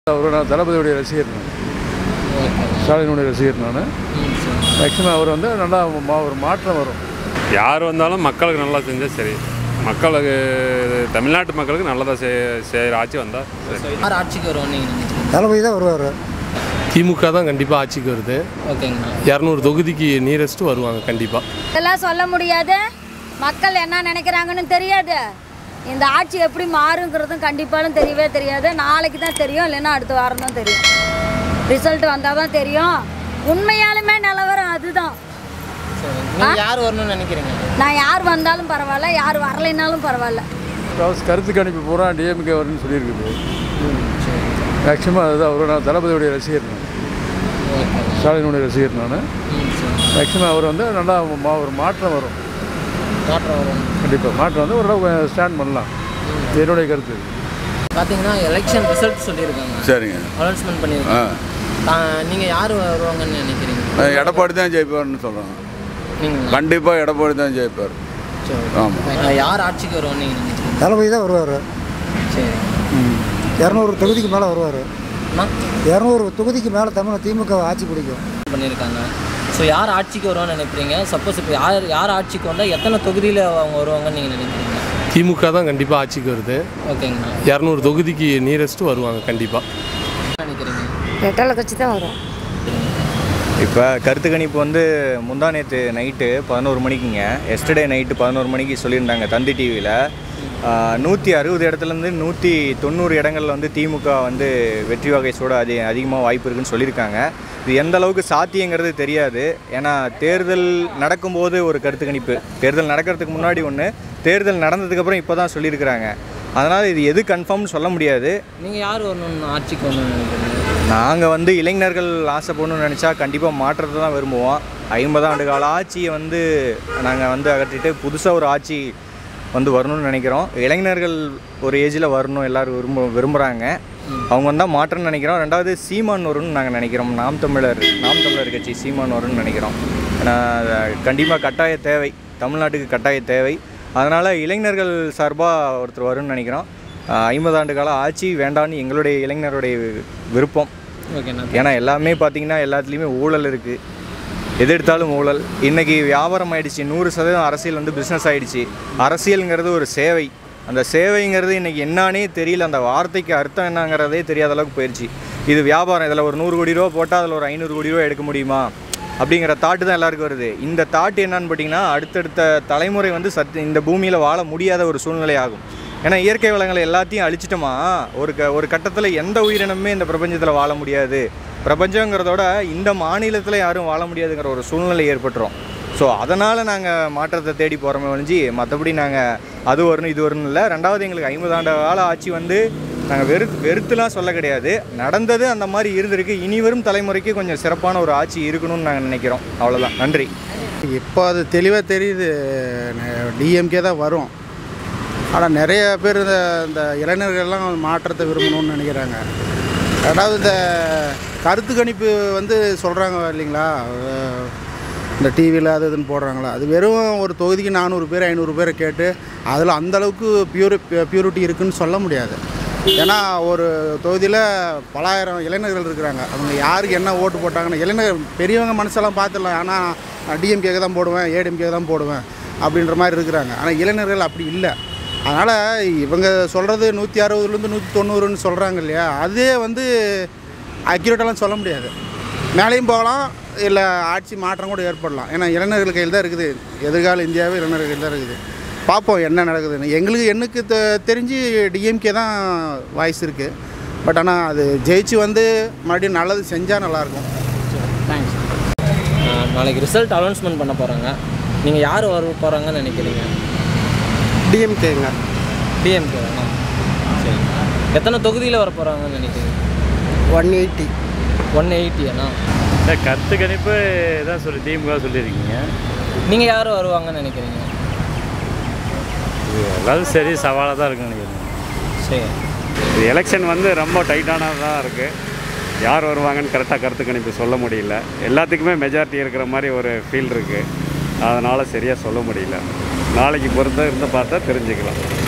அவர் நான் தளபதியுடைய ரசிகர் நான் ஸ்டாலினுடைய ரசிகர் நான் மேக்ஸிமம் அவர் வந்து நல்லா மா- ஒரு மாற்றம் வரும் யார் வந்தாலும் மக்களுக்கு நல்லா செஞ்சால் சரி மக்களுக்கு தமிழ்நாட்டு மக்களுக்கு நல்லதாக செய் செய்கிற ஆட்சி வந்தால் சரி யார் ஆட்சிக்கு வருவோம்னு நீங்கள் நினைக்கிறீங்க தளபதி தான் வருவார் திமுக தான் கண்டிப்பாக ஆட்சிக்கு வருது ஓகேங்கண்ணா இரநூறு தொகுதிக்கு நியரஸ்ட்டு வருவாங்க கண்டிப்பாக இதெல்லாம் சொல்ல முடியாது மக்கள் என்ன நினைக்கிறாங்கன்னு தெரியாது இந்த ஆட்சி எப்படி மாறுங்கிறதும் கண்டிப்பாலும் தெரியவே தெரியாது நாளைக்கு தான் தெரியும் இல்லைன்னா அடுத்த வாரம் தான் தெரியும் ரிசல்ட் வந்தால் தான் தெரியும் உண்மையாலுமே நிலவரம் அதுதான் சரி நீங்கள் யார் வரணும்னு நினைக்கிறீங்க நான் யார் வந்தாலும் பரவாயில்ல யார் வரலைனாலும் பரவாயில்ல அதாவது கருத்து கணிப்பு பூரா டிஎம்கே வரும்னு சொல்லியிருக்குது மேக்ஸிமம் அதுதான் அவர் நான் தளபதியுடைய ரசிகர் நான் ஸ்டாலினுடைய ரசிகர் நான் மேக்ஸிமம் அவர் வந்து நல்லா மா- ஒரு மாற்றம் வரும் மாற்றம் வரும் கண்டிப்பாக மாற்றம் வந்து ஓரளவு ஸ்டாண்ட் பண்ணலாம் இது என்னுடைய கருத்து பார்த்தீங்கன்னா எலெக்ஷன் ரிசல்ட் சொல்லியிருக்காங்க சரிங்க அனௌன்ஸ்மெண்ட் ஆ பண்ணியிருக்காங்க நீங்கள் யார் வருவாங்கன்னு நினைக்கிறீங்க நான் எடப்பாடி தான் ஜெயிப்பார்னு சொல்கிறேன் நீங்கள் கண்டிப்பாக எடப்பாடி தான் ஜெயிப்பார் ஆமாம் யார் ஆட்சிக்கு வருவோம்னு நீங்கள் நினைக்கிறீங்க தளபதி தான் வருவார் சரி இரநூறு தொகுதிக்கு மேலே வருவார் அண்ணா இரநூறு தொகுதிக்கு மேலே தமிழ் திமுக ஆட்சி பிடிக்கும் பண்ணியிருக்காங்க ஸோ யார் ஆட்சிக்கு வருவான்னு நினைக்கிறீங்க சப்போஸ் இப்போ யார் யார் ஆட்சிக்கு வந்தால் எத்தனை தொகுதியில் அவங்க வருவாங்கன்னு நீங்கள் நினைக்கிறீங்க திமுக தான் கண்டிப்பாக ஆட்சிக்கு வருது ஓகேங்கண்ணா இரநூறு தொகுதிக்கு நியரஸ்ட்டு வருவாங்க கண்டிப்பாக நினைக்கிறீங்க ரெட்டலை கட்சி தான் வரும் இப்போ கருத்து கணிப்பு வந்து முந்தா நேற்று நைட்டு பதினோரு மணிக்குங்க எஸ்டர்டே நைட்டு பதினோரு மணிக்கு சொல்லியிருந்தாங்க தந்தி டிவியில் நூற்றி அறுபது இடத்துலேருந்து நூற்றி தொண்ணூறு இடங்களில் வந்து திமுக வந்து வெற்றி வகை சூட அதி அதிகமாக வாய்ப்பு இருக்குன்னு சொல்லியிருக்காங்க இது எந்த அளவுக்கு சாத்தியங்கிறது தெரியாது ஏன்னா தேர்தல் நடக்கும்போது ஒரு கருத்து கணிப்பு தேர்தல் நடக்கிறதுக்கு முன்னாடி ஒன்று தேர்தல் நடந்ததுக்கப்புறம் இப்போ தான் சொல்லியிருக்கிறாங்க அதனால் இது எது கன்ஃபார்ம்னு சொல்ல முடியாது நீங்கள் யார் வரணும்னு ஆட்சிக்கு வரணும்னு நினைக்கிறீங்க நாங்கள் வந்து இளைஞர்கள் ஆசைப்படணும்னு நினச்சா கண்டிப்பாக மாற்றத்தை தான் விரும்புவோம் ஐம்பது ஆண்டு கால ஆட்சியை வந்து நாங்கள் வந்து அகற்றிட்டு புதுசாக ஒரு ஆட்சி வந்து வரணும்னு நினைக்கிறோம் இளைஞர்கள் ஒரு ஏஜில் வரணும் எல்லோரும் விரும்ப விரும்புகிறாங்க அவங்க வந்தால் மாற்றம்னு நினைக்கிறோம் ரெண்டாவது சீமான் வரும்னு நாங்கள் நினைக்கிறோம் நாம் தமிழர் நாம் தமிழர் கட்சி சீமான் வரும்னு நினைக்கிறோம் ஏன்னா கண்டிப்பாக கட்டாய தேவை தமிழ்நாட்டுக்கு கட்டாய தேவை அதனால் இளைஞர்கள் சார்பாக ஒருத்தர் வரும்னு நினைக்கிறோம் ஐம்பது ஆண்டு கால ஆட்சி வேண்டான்னு எங்களுடைய இளைஞருடைய விருப்பம் ஓகேண்ணா ஏன்னா எல்லாமே பார்த்தீங்கன்னா எல்லாத்துலேயுமே ஊழல் இருக்குது எது எடுத்தாலும் ஊழல் இன்றைக்கி வியாபாரம் ஆயிடுச்சு நூறு சதவீதம் அரசியல் வந்து பிஸ்னஸ் ஆயிடுச்சு அரசியலுங்கிறது ஒரு சேவை அந்த சேவைங்கிறது இன்றைக்கி என்னானே தெரியல அந்த வார்த்தைக்கு அர்த்தம் என்னங்கிறதே தெரியாத அளவுக்கு போயிடுச்சு இது வியாபாரம் இதில் ஒரு நூறு கோடி ரூபா போட்டால் அதில் ஒரு ஐநூறு கோடி ரூபா எடுக்க முடியுமா அப்படிங்கிற தாட்டு தான் எல்லாருக்கும் வருது இந்த தாட் என்னன்னு பார்த்தீங்கன்னா அடுத்தடுத்த தலைமுறை வந்து சத் இந்த பூமியில் வாழ முடியாத ஒரு சூழ்நிலை ஆகும் ஏன்னா இயற்கை வளங்களை எல்லாத்தையும் அழிச்சிட்டோமா ஒரு க ஒரு கட்டத்தில் எந்த உயிரினமே இந்த பிரபஞ்சத்தில் வாழ முடியாது பிரபஞ்சங்கிறதோட இந்த மாநிலத்தில் யாரும் வாழ முடியாதுங்கிற ஒரு சூழ்நிலை ஏற்பட்டுரும் ஸோ அதனால் நாங்கள் மாற்றத்தை தேடி போகிறோமே ஒழிஞ்சு மற்றபடி நாங்கள் அது வரணும் இது வரணும் இல்லை ரெண்டாவது எங்களுக்கு ஐம்பது ஆண்டு கால ஆட்சி வந்து நாங்கள் வெறு வெறுத்துலாம் சொல்ல கிடையாது நடந்தது அந்த மாதிரி இருந்திருக்கு இனி வரும் தலைமுறைக்கு கொஞ்சம் சிறப்பான ஒரு ஆட்சி இருக்கணும்னு நாங்கள் நினைக்கிறோம் அவ்வளோதான் நன்றி இப்போ அது தெளிவாக தெரியுது டிஎம்கே தான் வரும் ஆனால் நிறைய பேர் இந்த இந்த இளைஞர்கள்லாம் மாற்றத்தை விரும்பணும்னு நினைக்கிறாங்க ரெண்டாவது இந்த கருத்து கணிப்பு வந்து சொல்கிறாங்க இல்லைங்களா அஹ் இந்த டிவியில் அது இதுன்னு போடுறாங்களா அது வெறும் ஒரு தொகுதிக்கு நானூறு பேர் ஐநூறு பேரை கேட்டு அதில் அந்தளவுக்கு பியூரி பியூரிட்டி இருக்குன்னு சொல்ல முடியாது ஏன்னா ஒரு தொகுதியில் பலாயிரம் இளைஞர்கள் இருக்கிறாங்க அவங்க யாருக்கு என்ன ஓட்டு போட்டாங்கன்னு இளைஞர் பெரியவங்க மனசெல்லாம் பார்த்துடலாம் ஆனால் டிஎம்கேக்கு தான் போடுவேன் ஏடிஎம்கே தான் போடுவேன் அப்படின்ற மாதிரி இருக்கிறாங்க ஆனால் இளைஞர்கள் அப்படி இல்லை அதனால் இவங்க சொல்கிறது நூற்றி அறுபதுலேருந்து நூற்றி தொண்ணூறுன்னு சொல்கிறாங்க இல்லையா அதே வந்து அக்யூரேட்டெல்லாம் சொல்ல முடியாது மேலேயும் போகலாம் இல்லை ஆட்சி மாற்றம் கூட ஏற்படலாம் ஏன்னா இளைஞர்கள் கையில் தான் இருக்குது எதிர்கால இந்தியாவே இளைஞர்கள் கையில் தான் இருக்குது பார்ப்போம் என்ன நடக்குதுன்னு எங்களுக்கு எனக்கு தெ தெரிஞ்சு டிஎம்கே தான் வாய்ஸ் இருக்குது பட் ஆனால் அது ஜெயிச்சு வந்து மறுபடியும் நல்லது செஞ்சால் நல்லாயிருக்கும் தேங்க்ஸ் நாளைக்கு ரிசல்ட் அனௌன்ஸ்மெண்ட் பண்ண போகிறாங்க நீங்கள் யார் வர போகிறாங்கன்னு நினைக்கிறீங்க டிஎம்கேங்க டிஎம்கே சரி எத்தனை தொகுதியில் வர போகிறாங்கன்னு நினைக்கிறீங்க ஒன் எயிட்டி ஒன் எயிட்டி அண்ணா சார் கருத்து கணிப்பு தான் சொல்லி திமுக சொல்லியிருக்கீங்க நீங்கள் யார் வருவாங்கன்னு நினைக்கிறீங்க இது எல்லாரும் சரி சவாலாக தான் இருக்குன்னு நினைக்கிறேன் சரி இது எலெக்ஷன் வந்து ரொம்ப டைட்டானதாக இருக்குது யார் வருவாங்கன்னு கரெக்டாக கருத்து கணிப்பு சொல்ல முடியல எல்லாத்துக்குமே மெஜாரிட்டி இருக்கிற மாதிரி ஒரு ஃபீல் இருக்குது அதனால் சரியாக சொல்ல முடியல நாளைக்கு பொறுத்த இருந்து பார்த்தா தெரிஞ்சுக்கலாம்